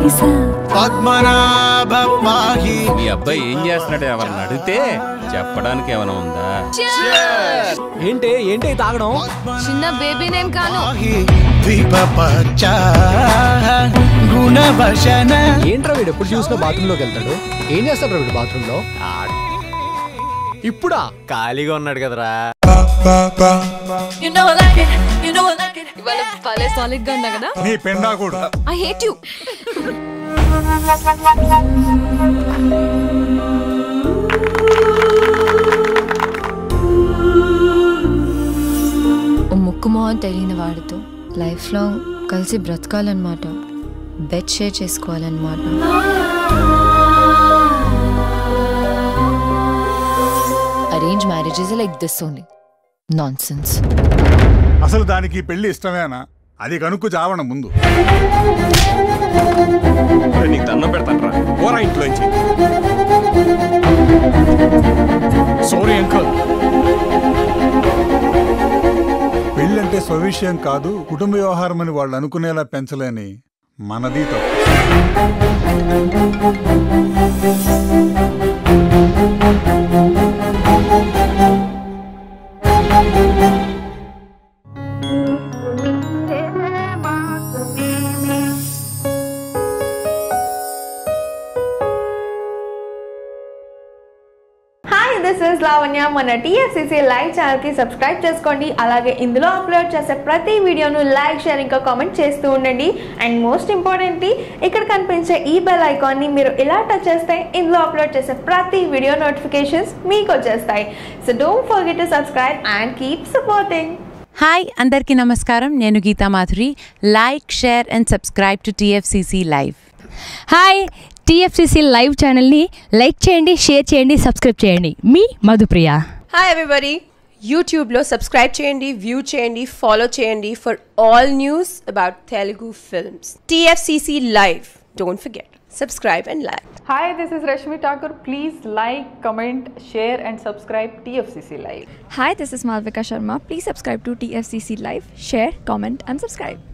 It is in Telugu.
నిసా పద్మనాభం మాహి మీ అబ్బాయి ఏం చేస్తున్నాడు ఎవరిని అడిగితే చెప్పడానికి ఏమైనా ఉందా ఏంటి ఏంటి తాగడం చిన్న బేబీ నేమ్ కాను మాహి ద్వీపపచ్చ గుణవశన ఏంట్రా వీడు ఎప్పుడు చూసినా బాత్రూమ్ లోకి వెళ్తాడు ఏం చేస్తాడు వీడు బాత్రూమ్ లో ఇప్పుడా ఖాళీగా ఉన్నాడు కదరా ఇవాళ భలే సాలిడ్ గా ఉన్నా కదా నీ పెండాకుడు ఐ హేట్ యు ఓ ముక్కు మొహం తెలియని వాడితో లైఫ్ లాంగ్ కలిసి బ్రతకాలన్నమాట బెడ్ షేర్ చేసుకోవాలన్నమాట arrange marriages like this only nonsense అసలు దానికి ఈ పెళ్లి ఇష్టమేనా అది కనుక్కు చావడం ముందు నీకు దండం పెడతాను రా ఓరా ఇంట్లోంచి సారీ అంకుల్ పెళ్ళంటే స్వవిషయం కాదు కుటుంబ వ్యవహారం అని వాళ్ళు అనుకునేలా పెంచలేని మనది తప్పు హాయ్ దిస్ ఇస్ లావణ్య మన టీఎఫ్సిసి లైవ్ ఛానల్ కి సబ్స్క్రైబ్ చేసుకోండి అలాగే ఇందులో అప్లోడ్ చేసే ప్రతి వీడియోను లైక్ షేర్ ఇంకా కామెంట్ చేస్తూ ఉండండి అండ్ మోస్ట్ ఇంపార్టెంట్లీ ఇక్కడ కనిపించే ఈ బెల్ ఐకాన్ ని మీరు ఇలా టచ్ చేస్తే ఇందులో అప్లోడ్ చేసే ప్రతి వీడియో నోటిఫికేషన్స్ మీకు వచ్చేస్తాయి so don't forget to subscribe and keep supporting hi అందరికీ నమస్కారం నేను Geetha Madhuri like share and subscribe to TFCC live hi TFCC live ఛానల్ని లైక్ చేయండి షేర్ చేయండి సబ్స్క్రైబ్ చేయండి మీ మధుప్రియ హాయ్ ఎవ్రీబడి యూట్యూబ్లో సబ్స్క్రైబ్ చేయండి వ్యూ చేయండి ఫాలో చేయండి for all news about Telugu films TFCC live don't forget subscribe and like Hi, this is Rashmi Thakur. Please like, comment, share, and subscribe TFCC Live. Hi this is Malvika Sharma please subscribe to TFCC live share comment and subscribe